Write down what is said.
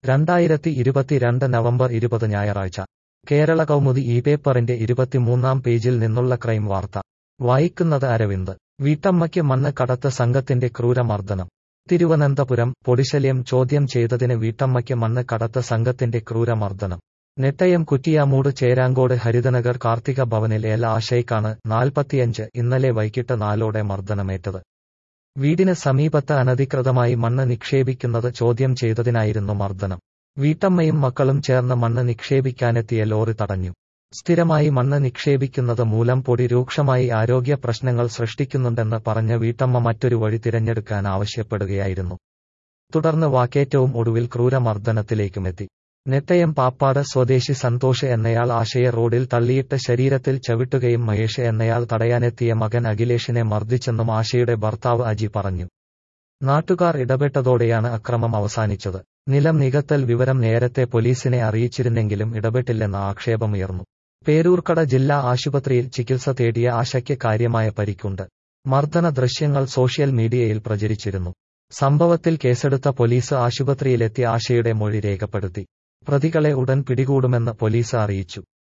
രണ്ടായിരത്തി ഇരുപത്തിരണ്ട് നവംബർ ഇരുപത് ഞായറാഴ്ച കേരള കൗമുദി ഈ പേപ്പറിന്റെ ഇരുപത്തിമൂന്നാം പേജിൽ നിന്നുള്ള ക്രൈം വാർത്ത വായിക്കുന്നത് അരവിന്ദ് വീട്ടമ്മയ്ക്ക് മണ്ണ് കടത്ത് സംഘത്തിന്റെ ക്രൂരമർദ്ദനം തിരുവനന്തപുരം പൊടിശല്യം ചോദ്യം ചെയ്തതിന് വീട്ടമ്മയ്ക്ക് മണ്ണ് കടത്ത് സംഘത്തിന്റെ ക്രൂരമർദ്ദനം നെട്ടയം കുറ്റിയാമൂട് ചേരാങ്കോട് ഹരിതനഗർ കാർത്തിക ഭവനിൽ എൽ ആശയ്ക്കാണ് നാൽപ്പത്തിയഞ്ച് ഇന്നലെ വൈകിട്ട് നാലോടെ മർദ്ദനമേറ്റത് വീടിന് സമീപത്ത് അനധികൃതമായി മണ്ണ് നിക്ഷേപിക്കുന്നത് ചോദ്യം ചെയ്തതിനായിരുന്നു മർദ്ദനം വീട്ടമ്മയും മക്കളും ചേർന്ന് മണ്ണ് നിക്ഷേപിക്കാനെത്തിയ ലോറി തടഞ്ഞു സ്ഥിരമായി മണ്ണ് നിക്ഷേപിക്കുന്നത് മൂലം പൊടി രൂക്ഷമായി ആരോഗ്യ പ്രശ്നങ്ങൾ സൃഷ്ടിക്കുന്നുണ്ടെന്ന് പറഞ്ഞ വീട്ടമ്മ മറ്റൊരു വഴി തിരഞ്ഞെടുക്കാൻ ആവശ്യപ്പെടുകയായിരുന്നു തുടർന്ന് വാക്കേറ്റവും ഒടുവിൽ ക്രൂരമർദ്ദനത്തിലേക്കുമെത്തി നെട്ടയം പാപ്പാട് സ്വദേശി സന്തോഷ് എന്നയാൾ ആശയ റോഡിൽ തള്ളിയിട്ട് ശരീരത്തിൽ ചവിട്ടുകയും മഹേഷ് എന്നയാൾ തടയാനെത്തിയ മകൻ അഖിലേഷിനെ മർദ്ദിച്ചെന്നും ആശയുടെ ഭർത്താവ് അജി പറഞ്ഞു നാട്ടുകാർ ഇടപെട്ടതോടെയാണ് അക്രമം അവസാനിച്ചത് നിലം നികത്തൽ വിവരം നേരത്തെ പോലീസിനെ അറിയിച്ചിരുന്നെങ്കിലും ഇടപെട്ടില്ലെന്ന ആക്ഷേപമുയർന്നു പേരൂർക്കട ജില്ലാ ആശുപത്രിയിൽ ചികിത്സ തേടിയ ആശയ്ക്ക് കാര്യമായ പരിക്കുണ്ട് മർദ്ദന ദൃശ്യങ്ങൾ സോഷ്യൽ മീഡിയയിൽ പ്രചരിച്ചിരുന്നു സംഭവത്തിൽ കേസെടുത്ത പോലീസ് ആശുപത്രിയിലെത്തി ആശയുടെ മൊഴി രേഖപ്പെടുത്തി പ്രതികളെ ഉടൻ പിടികൂടുമെന്ന് പോലീസ് അറിയിച്ചു